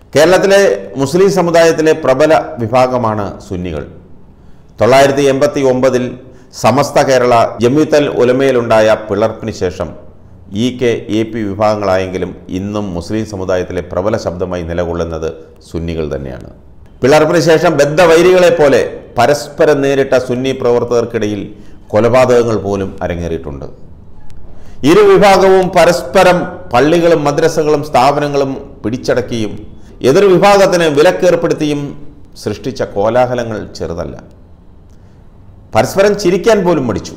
കേരളത്തിലെ മുസ്ലിം സമുദായത്തിലെ പ്രബല വിഭാഗമാണ് സുന്നികൾ തൊള്ളായിരത്തി എൺപത്തി ഒമ്പതിൽ സമസ്ത കേരള ജമ്മിത്തൽ ഉലമയിലുണ്ടായ പിളർപ്പിന് ശേഷം ഇ കെ എ പി വിഭാഗങ്ങളായെങ്കിലും ഇന്നും മുസ്ലിം സമുദായത്തിലെ പ്രബല ശബ്ദമായി നിലകൊള്ളുന്നത് സുന്നികൾ തന്നെയാണ് പിളർപ്പിന് ശേഷം ബദ്ധവൈരികളെ പോലെ പരസ്പരം നേരിട്ട സുന്നി പ്രവർത്തകർക്കിടയിൽ കൊലപാതകങ്ങൾ പോലും അരങ്ങേറിയിട്ടുണ്ട് ഇരു വിഭാഗവും പരസ്പരം പള്ളികളും മദ്രസകളും സ്ഥാപനങ്ങളും പിടിച്ചടക്കിയും എതിർ വിഭാഗത്തിന് വിലക്കേർപ്പെടുത്തിയും സൃഷ്ടിച്ച കോലാഹലങ്ങൾ ചെറുതല്ല പരസ്പരം ചിരിക്കാൻ പോലും മടിച്ചു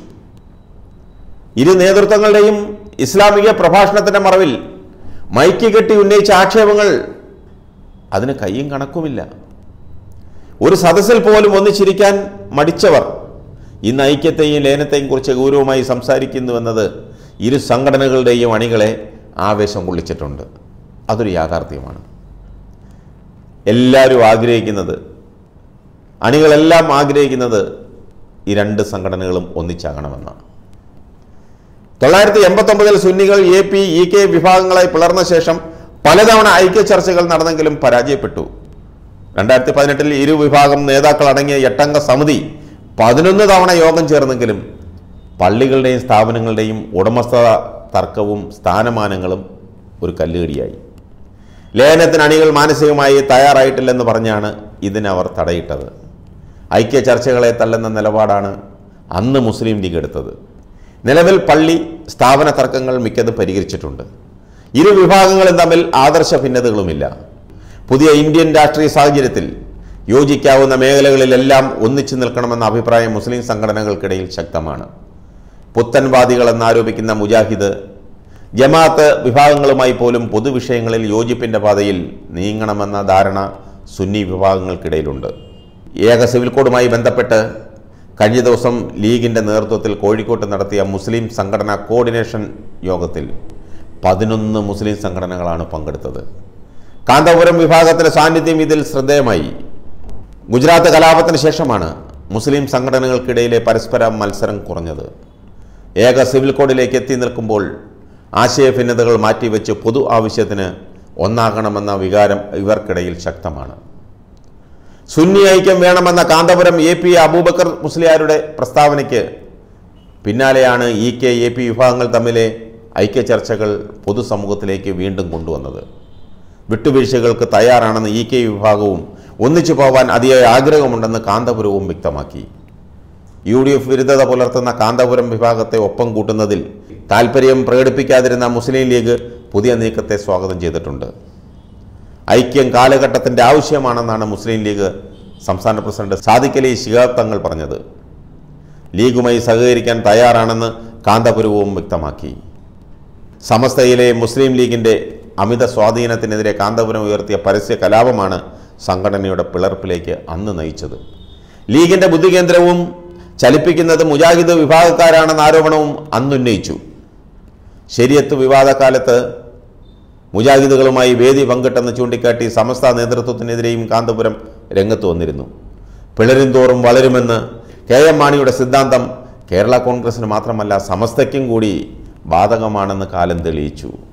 ഇരു നേതൃത്വങ്ങളുടെയും ഇസ്ലാമിക പ്രഭാഷണത്തിന്റെ മറവിൽ മൈക്ക് കെട്ടി ഉന്നയിച്ച ആക്ഷേപങ്ങൾ അതിന് കയ്യും കണക്കുമില്ല ഒരു സദസ്സിൽ പോലും ഒന്നിച്ചിരിക്കാൻ മടിച്ചവർ ഇന്ന് ഐക്യത്തെയും ലയനത്തെയും കുറിച്ച് ഗൗരവമായി സംസാരിക്കുന്നുവെന്നത് ഇരു സംഘടനകളുടെയും അണികളെ ആവേശം കൊള്ളിച്ചിട്ടുണ്ട് അതൊരു യാഥാർത്ഥ്യമാണ് എല്ലാവരും ആഗ്രഹിക്കുന്നത് അണികളെല്ലാം ആഗ്രഹിക്കുന്നത് ഈ രണ്ട് സംഘടനകളും ഒന്നിച്ചാകണമെന്നാണ് തൊള്ളായിരത്തി എൺപത്തൊമ്പതിൽ സുന്നികൾ എ പി ഇ കെ വിഭാഗങ്ങളായി പിളർന്ന ശേഷം പലതവണ ഐക്യ ചർച്ചകൾ നടന്നെങ്കിലും പരാജയപ്പെട്ടു രണ്ടായിരത്തി പതിനെട്ടിൽ ഇരു വിഭാഗം നേതാക്കൾ അടങ്ങിയ എട്ടംഗ സമിതി പതിനൊന്ന് തവണ യോഗം ചേർന്നെങ്കിലും പള്ളികളുടെയും സ്ഥാപനങ്ങളുടെയും ഉടമസ്ഥത തർക്കവും സ്ഥാനമാനങ്ങളും ഒരു കല്ലുകടിയായി ലയനത്തിന് അണികൾ മാനസികമായി തയ്യാറായിട്ടില്ലെന്ന് പറഞ്ഞാണ് ഇതിനവർ തടയിട്ടത് ഐക്യ ചർച്ചകളെ തള്ളുന്ന നിലപാടാണ് അന്ന് മുസ്ലിം ലീഗ് എടുത്തത് നിലവിൽ പള്ളി സ്ഥാപന തർക്കങ്ങൾ മിക്കതും പരിഹരിച്ചിട്ടുണ്ട് ഇരു വിഭാഗങ്ങളും തമ്മിൽ ആദർശ ഭിന്നതകളുമില്ല പുതിയ ഇന്ത്യൻ രാഷ്ട്രീയ സാഹചര്യത്തിൽ യോജിക്കാവുന്ന മേഖലകളിലെല്ലാം ഒന്നിച്ചു നിൽക്കണമെന്ന അഭിപ്രായം മുസ്ലിം സംഘടനകൾക്കിടയിൽ ശക്തമാണ് പുത്തൻവാദികൾ എന്നാരോപിക്കുന്ന മുജാഹിദ് ജമാഅത്ത് വിഭാഗങ്ങളുമായി പോലും പൊതുവിഷയങ്ങളിൽ യോജിപ്പിൻ്റെ പാതയിൽ നീങ്ങണമെന്ന ധാരണ സുന്നി വിഭാഗങ്ങൾക്കിടയിലുണ്ട് ഏക സിവിൽ കോഡുമായി ബന്ധപ്പെട്ട് കഴിഞ്ഞ ദിവസം ലീഗിൻ്റെ നേതൃത്വത്തിൽ കോഴിക്കോട്ട് നടത്തിയ മുസ്ലിം സംഘടനാ കോർഡിനേഷൻ യോഗത്തിൽ പതിനൊന്ന് മുസ്ലിം സംഘടനകളാണ് പങ്കെടുത്തത് കാന്തപുരം വിഭാഗത്തിൻ്റെ സാന്നിധ്യം ഇതിൽ ശ്രദ്ധേയമായി ഗുജറാത്ത് കലാപത്തിന് ശേഷമാണ് മുസ്ലിം സംഘടനകൾക്കിടയിലെ പരസ്പര മത്സരം കുറഞ്ഞത് ഏക സിവിൽ കോഡിലേക്ക് എത്തി നിൽക്കുമ്പോൾ ആശയഭിന്നതകൾ മാറ്റിവെച്ച് പൊതു ആവശ്യത്തിന് ഒന്നാകണമെന്ന വികാരം ഇവർക്കിടയിൽ ശക്തമാണ് സുന്നി ഐക്യം വേണമെന്ന കാന്തപുരം എ പി അബൂബക്കർ മുസ്ലിയാരുടെ പ്രസ്താവനയ്ക്ക് പിന്നാലെയാണ് ഇ കെ എ പി വിഭാഗങ്ങൾ തമ്മിലെ ഐക്യ ചർച്ചകൾ പൊതുസമൂഹത്തിലേക്ക് വീണ്ടും കൊണ്ടുവന്നത് വിട്ടുവീഴ്ചകൾക്ക് തയ്യാറാണെന്ന് ഇ കെ വിഭാഗവും ഒന്നിച്ചു പോവാൻ അതിയായ ആഗ്രഹമുണ്ടെന്ന് കാന്തപുരവും വ്യക്തമാക്കി യു ഡി എഫ് വിരുദ്ധത പുലർത്തുന്ന കാന്തപുരം വിഭാഗത്തെ ഒപ്പം കൂട്ടുന്നതിൽ താൽപ്പര്യം പ്രകടിപ്പിക്കാതിരുന്ന മുസ്ലിം ലീഗ് പുതിയ നീക്കത്തെ സ്വാഗതം ചെയ്തിട്ടുണ്ട് ഐക്യം കാലഘട്ടത്തിൻ്റെ ആവശ്യമാണെന്നാണ് മുസ്ലിം ലീഗ് സംസ്ഥാന പ്രസിഡന്റ് സാദിഖ് അലി ശിഹാബ് തങ്ങൾ പറഞ്ഞത് ലീഗുമായി സഹകരിക്കാൻ തയ്യാറാണെന്ന് കാന്തപുരവും വ്യക്തമാക്കി സമസ്തയിലെ മുസ്ലിം ലീഗിൻ്റെ അമിത സ്വാധീനത്തിനെതിരെ കാന്തപുരം ഉയർത്തിയ പരസ്യ കലാപമാണ് സംഘടനയുടെ പിളർപ്പിലേക്ക് അന്ന് നയിച്ചത് ലീഗിൻ്റെ ബുദ്ധികേന്ദ്രവും ചലിപ്പിക്കുന്നത് മുജാഹിദ് വിഭാഗക്കാരാണെന്ന ആരോപണവും അന്നുന്നയിച്ചു ശരിയത്ത് വിവാദക്കാലത്ത് മുജാഹിദുകളുമായി വേദി പങ്കിട്ടെന്ന് ചൂണ്ടിക്കാട്ടി സമസ്ത നേതൃത്വത്തിനെതിരെയും കാന്തപുരം രംഗത്ത് വന്നിരുന്നു പിളരും തോറും വളരുമെന്ന് കെ എം മാണിയുടെ സിദ്ധാന്തം കേരള കോൺഗ്രസിന് മാത്രമല്ല സമസ്തയ്ക്കും കൂടി ബാധകമാണെന്ന് കാലം തെളിയിച്ചു